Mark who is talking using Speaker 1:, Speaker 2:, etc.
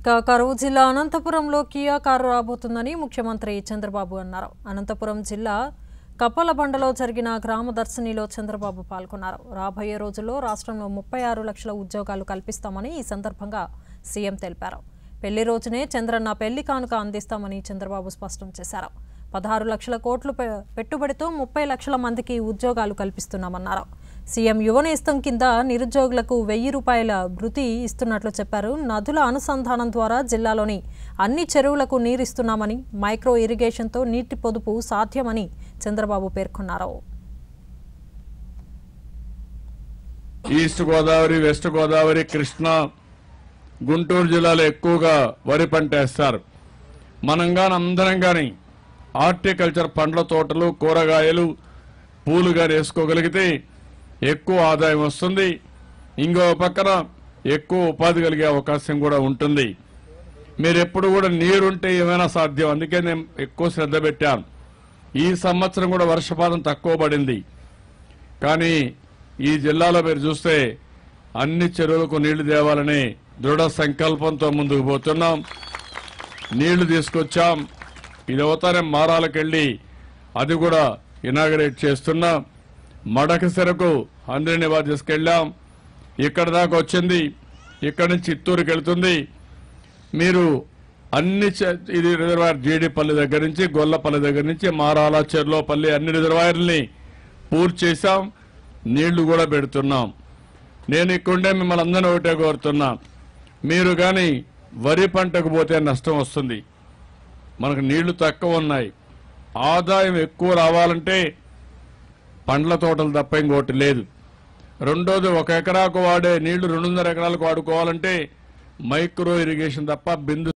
Speaker 1: ఇక కరువు జిల్లా అనంతపురంలో కియా కారు రాబోతుందని ముఖ్యమంత్రి చంద్రబాబు అన్నారు అనంతపురం జిల్లా కప్పలబండలో జరిగిన గ్రామ దర్శినిలో చంద్రబాబు పాల్గొన్నారు రాబోయే రోజుల్లో రాష్ట్రంలో ముప్పై ఆరు లక్షల ఉద్యోగాలు కల్పిస్తామని ఈ సందర్భంగా సీఎం తెలిపారు పెళ్లి రోజునే చంద్రన్న పెళ్లి కానుక అందిస్తామని చంద్రబాబు స్పష్టం చేశారు పదహారు లక్షల కోట్లు పె- పెట్టుబడితో ముప్పై లక్షల మందికి ఉద్యోగాలు కల్పిస్తున్నామన్నారు సీఎం యువనేస్తం కింద నిరుద్యోగులకు వెయ్యి రూపాయల భృతి ఇస్తున్నట్లు చెప్పారు నదుల అనుసంధానం ద్వారా జిల్లాలోని అన్ని చెరువులకు నీరిస్తున్నామని మైక్రో ఇరిగేషన్తో నీటి పొదుపు సాధ్యమని చంద్రబాబు పేర్కొన్నారు
Speaker 2: ఈస్ట్ గోదావరి వెస్ట్ గోదావరి కృష్ణా గుంటూరు జిల్లాలో ఎక్కువగా వరి పంట వేస్తారు మనం కానీ అందరం కానీ హార్టికల్చర్ పండ్ల తోటలు కూరగాయలు పూలు కానీ వేసుకోగలిగితే ఎక్కువ ఆదాయం వస్తుంది ఇంకో పక్కన ఎక్కువ ఉపాధి కలిగే అవకాశం కూడా ఉంటుంది మీరు ఎప్పుడు కూడా నీరుంటే ఏమైనా సాధ్యం అందుకే నేను ఎక్కువ శ్రద్ధ పెట్టాను ఈ సంవత్సరం కూడా వర్షపాతం తక్కువ పడింది కానీ ఈ జిల్లాలో మీరు చూస్తే అన్ని చెరువులకు నీళ్లు తేవాలని దృఢ సంకల్పంతో ముందుకు పోతున్నాం నీళ్లు తీసుకొచ్చాం ఇది అవతారం మారాలకెళ్ళి అది కూడా ఇనాగరేట్ చేస్తున్నాం మడకసెరకు అందరిని తీసుకెళ్ళాం ఇక్కడ దాకా వచ్చింది ఇక్కడి నుంచి చిత్తూరుకి వెళ్తుంది మీరు అన్ని చె- ఇది రిజర్వాయర్ జీడిపల్లి దగ్గర నుంచి గొల్లపల్లి దగ్గర నుంచి మారాల చెర్లోపల్లి అన్ని రిజర్వాయర్ని పూర్తి చేశాం నీళ్లు కూడా పెడుతున్నాం నేను ఇక్కడుండే మిమ్మల్ని అందరినీ ఒకటే కోరుతున్నా మీరు కానీ వరి పంటకు పోతే నష్టం వస్తుంది మనకు నీళ్లు తక్కువ ఉన్నాయి ఆదాయం ఎక్కువ రావాలంటే పండ్ల తోటలు తప్ప ఇంకోటి లేదు రెండోది ఒక ఎకరాకు వాడే నీళ్లు రెండున్నర ఎకరాలకు వాడుకోవాలంటే మైక్రో ఇరిగేషన్ తప్ప బిందు